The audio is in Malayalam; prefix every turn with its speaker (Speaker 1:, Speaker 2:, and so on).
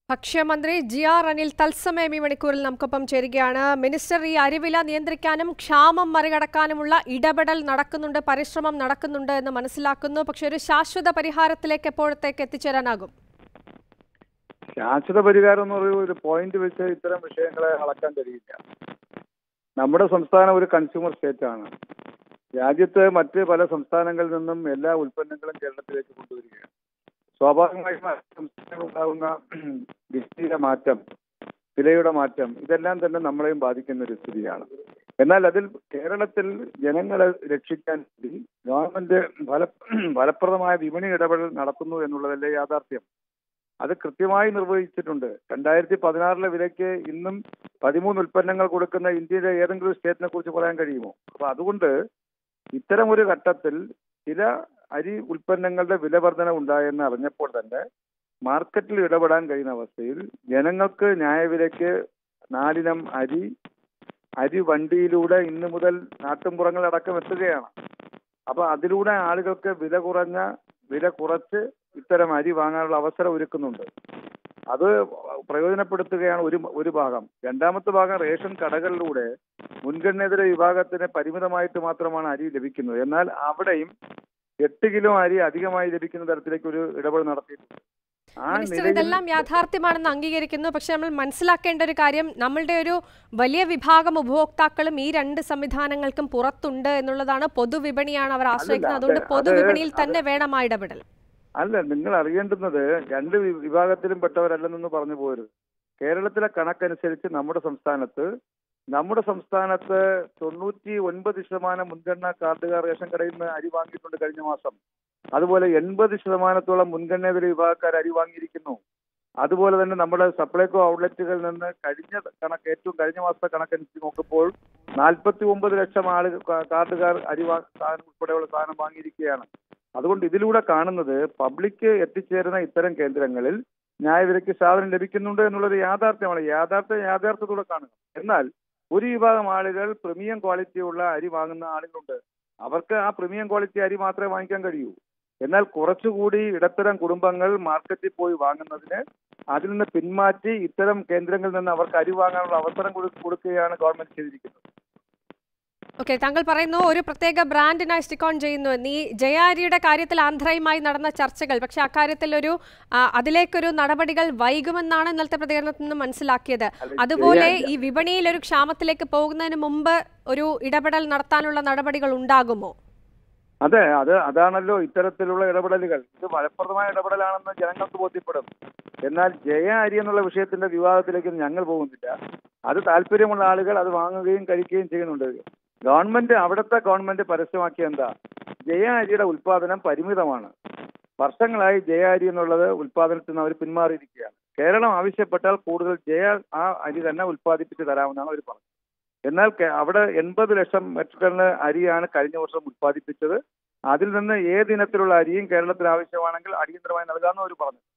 Speaker 1: ഭക്ഷ്യമന്ത്രി ജി ആർ അനിൽ തത്സമയം ഈ മണിക്കൂറിൽ നമുക്കൊപ്പം ചേരുകയാണ് മിനിസ്റ്റർ ഈ അരിവില നിയന്ത്രിക്കാനും ക്ഷാമം മറികടക്കാനുമുള്ള ഇടപെടൽ നടക്കുന്നുണ്ട് പരിശ്രമം നടക്കുന്നുണ്ട് എന്ന് മനസ്സിലാക്കുന്നു പക്ഷെ ഒരു ശാശ്വത പരിഹാരത്തിലേക്ക് എപ്പോഴത്തേക്ക് എത്തിച്ചേരാനാകും
Speaker 2: ശാശ്വത പരിഹാരം എന്ന് പറയുന്ന ഒരു പോയിന്റ് വെച്ച് ഇത്തരം വിഷയങ്ങളെ അളക്കാൻ കഴിയില്ല നമ്മുടെ സംസ്ഥാനം ഒരു കൺസ്യൂമർ സ്റ്റേറ്റ് ആണ് രാജ്യത്ത് മറ്റ് പല സംസ്ഥാനങ്ങളിൽ നിന്നും എല്ലാ ഉൽപ്പന്നങ്ങളും കേരളത്തിലേക്ക് കൊണ്ടുവരികയാണ് സ്വാഭാവികമായും മറ്റ് സംസ്ഥാനങ്ങളിൽ ഉണ്ടാകുന്ന വിസ്തീര മാറ്റം വിലയുടെ മാറ്റം ഇതെല്ലാം തന്നെ നമ്മളെയും ബാധിക്കുന്ന ഒരു സ്ഥിതിയാണ് എന്നാൽ അതിൽ കേരളത്തിൽ ജനങ്ങളെ രക്ഷിക്കാൻ വേണ്ടി ഗവൺമെന്റ് ഫല ഫലപ്രദമായ വിപണി ഇടപെടൽ നടത്തുന്നു എന്നുള്ളതല്ലേ യാഥാർത്ഥ്യം അത് കൃത്യമായി നിർവഹിച്ചിട്ടുണ്ട് രണ്ടായിരത്തി പതിനാറിലെ വിലയ്ക്ക് ഇന്നും പതിമൂന്ന് ഉൽപ്പന്നങ്ങൾ കൊടുക്കുന്ന ഇന്ത്യയിലെ ഏതെങ്കിലും ഒരു സ്റ്റേറ്റിനെ കുറിച്ച് പറയാൻ കഴിയുമോ അപ്പൊ അതുകൊണ്ട് ഇത്തരം ഒരു ഘട്ടത്തിൽ ചില അരി ഉൽപ്പന്നങ്ങളുടെ വില വർധന ഉണ്ടായെന്ന് അറിഞ്ഞപ്പോൾ തന്നെ മാർക്കറ്റിൽ ഇടപെടാൻ കഴിയുന്ന അവസ്ഥയിൽ ജനങ്ങൾക്ക് ന്യായവിലയ്ക്ക് നാലിനം അരി അരി വണ്ടിയിലൂടെ ഇന്ന് മുതൽ നാട്ടിൻപുറങ്ങളടക്കം എത്തുകയാണ് അപ്പൊ അതിലൂടെ ആളുകൾക്ക് വില കുറഞ്ഞ വില കുറച്ച് ഇത്തരം അരി വാങ്ങാനുള്ള അവസരം ഒരുക്കുന്നുണ്ട് അത് പ്രയോജനപ്പെടുത്തുകയാണ് ഒരു ഒരു ഭാഗം രണ്ടാമത്തെ ഭാഗം റേഷൻ കടകളിലൂടെ മുൻഗണനേതര വിഭാഗത്തിന് പരിമിതമായിട്ട് മാത്രമാണ് അരി ലഭിക്കുന്നത് എന്നാൽ അവിടെയും എട്ട് കിലോ അരി അധികമായി ലഭിക്കുന്ന തരത്തിലേക്ക് ഒരു ഇടപെടൽ നടത്തിയിട്ടുണ്ട് ആ
Speaker 1: മിനിസ്റ്റർ
Speaker 2: നിലയിൽ
Speaker 1: ഇതെല്ലാം യാഥാർത്ഥ്യമാണെന്ന് അംഗീകരിക്കുന്നു പക്ഷെ നമ്മൾ മനസ്സിലാക്കേണ്ട ഒരു കാര്യം നമ്മളുടെ ഒരു വലിയ വിഭാഗം ഉപഭോക്താക്കളും ഈ രണ്ട് സംവിധാനങ്ങൾക്കും പുറത്തുണ്ട് എന്നുള്ളതാണ് പൊതുവിപണിയാണ് അവർ ആശ്രയിക്കുന്നത്
Speaker 2: അത്
Speaker 1: അതുകൊണ്ട്
Speaker 2: അത്
Speaker 1: പൊതുവിപണിയിൽ
Speaker 2: അത്
Speaker 1: തന്നെ വേണം ആ ഇടപെടൽ
Speaker 2: അല്ല നിങ്ങൾ അറിയേണ്ടുന്നത് രണ്ട് വി- വിഭാഗത്തിലും പെട്ടവരല്ലെന്നൊന്ന് പറഞ്ഞു പോരുത് കേരളത്തിലെ കണക്കനുസരിച്ച് നമ്മുടെ സംസ്ഥാനത്ത് നമ്മുടെ സംസ്ഥാനത്ത് തൊണ്ണൂറ്റി ഒൻപത് ശതമാനം മുൻഗണനാ കാർഡുകാർ റേഷൻ കടയിൽ നിന്ന് അരി വാങ്ങിയിട്ടുണ്ട് കഴിഞ്ഞ മാസം അതുപോലെ എൺപത് ശതമാനത്തോളം മുൻഗണനേതര വിഭാഗക്കാർ അരി വാങ്ങിയിരിക്കുന്നു അതുപോലെ തന്നെ നമ്മുടെ സപ്ലൈകോ ഔട്ട്ലെറ്റുകളിൽ നിന്ന് കഴിഞ്ഞ കണക്ക് ഏറ്റവും കഴിഞ്ഞ മാസത്തെ കണക്കനുസരിച്ച് നോക്കുമ്പോൾ നാൽപ്പത്തി ഒമ്പത് ലക്ഷം ആളുകൾ കാർഡുകാർ അരി വാ- സാധനം ഉൾപ്പെടെയുള്ള സാധനം വാങ്ങിയിരിക്കുകയാണ് അതുകൊണ്ട് ഇതിലൂടെ കാണുന്നത് പബ്ലിക് എത്തിച്ചേരുന്ന ഇത്തരം കേന്ദ്രങ്ങളിൽ ന്യായവിലയ്ക്ക് സാധനം ലഭിക്കുന്നുണ്ട് എന്നുള്ളത് യാഥാർത്ഥ്യമാണ് യാഥാർത്ഥ്യ യാഥാർത്ഥ്യത്തോടെ കാണുക എന്നാൽ ഒരു വിഭാഗം ആളുകൾ പ്രീമിയം ക്വാളിറ്റിയുള്ള അരി വാങ്ങുന്ന ആളുകളുണ്ട് അവർക്ക് ആ പ്രീമിയം ക്വാളിറ്റി അരി മാത്രമേ വാങ്ങിക്കാൻ കഴിയൂ എന്നാൽ കുറച്ചുകൂടി ഇടത്തരം കുടുംബങ്ങൾ മാർക്കറ്റിൽ പോയി വാങ്ങുന്നതിന് അതിൽ നിന്ന് പിന്മാറ്റി ഇത്തരം കേന്ദ്രങ്ങളിൽ നിന്ന് അവർക്ക് അരി വാങ്ങാനുള്ള അവസരം കൊടു- കൊടുക്കുകയാണ് ഗവൺമെന്റ് ചെയ്തിരിക്കുന്നത്
Speaker 1: ഓക്കെ താങ്കൾ പറയുന്നു ഒരു പ്രത്യേക ബ്രാൻഡിനായി സ്റ്റിക്ക് ഓൺ ചെയ്യുന്നു നീ ജയാരിയുടെ കാര്യത്തിൽ ആന്ധ്രയുമായി നടന്ന ചർച്ചകൾ പക്ഷെ അക്കാര്യത്തിൽ ഒരു ആ, അതിലേക്കൊരു നടപടികൾ വൈകുമെന്നാണ് ഇന്നലത്തെ പ്രതികരണത്തിൽ നിന്ന് മനസ്സിലാക്കിയത് അതുപോലെ ഈ വിപണിയിൽ ഒരു ക്ഷാമത്തിലേക്ക് പോകുന്നതിന് മുമ്പ് ഒരു ഇടപെടൽ നടത്താനുള്ള നടപടികൾ ഉണ്ടാകുമോ
Speaker 2: അതെ അത് അതാണല്ലോ ഇത്തരത്തിലുള്ള ഇടപെടലുകൾ ഇത് ഫലപ്രദമായ ഇടപെടലാണെന്ന് ജനങ്ങൾക്ക് ബോധ്യപ്പെടും എന്നാൽ ജയ അരി എന്നുള്ള വിഷയത്തിന്റെ വിവാദത്തിലേക്ക് ഞങ്ങൾ പോകുന്നില്ല അത് താല്പര്യമുള്ള ആളുകൾ അത് വാങ്ങുകയും കഴിക്കുകയും ചെയ്യുന്നുണ്ട് ഗവൺമെന്റ് അവിടുത്തെ ഗവൺമെന്റ് പരസ്യമാക്കിയ എന്താ ജയ അരിയുടെ ഉൽപാദനം പരിമിതമാണ് വർഷങ്ങളായി ജയ അരി എന്നുള്ളത് ഉൽപാദനത്തിൽ നിന്ന് അവർ പിന്മാറിയിരിക്കുകയാണ് കേരളം ആവശ്യപ്പെട്ടാൽ കൂടുതൽ ജയ ആ അരി തന്നെ ഉൽപ്പാദിപ്പിച്ച് തരാമെന്നാണ് അവർ പറഞ്ഞത് എന്നാൽ കെ- അവിടെ എൺപത് ലക്ഷം മെട്രിക് ടണ്ണ് അരിയാണ് കഴിഞ്ഞ വർഷം ഉൽപ്പാദിപ്പിച്ചത് അതിൽ നിന്ന് ഏത് ഇനത്തിലുള്ള അരിയും കേരളത്തിന് ആവശ്യമാണെങ്കിൽ അടിയന്തരമായി നൽകാമെന്ന് അവർ പറഞ്ഞു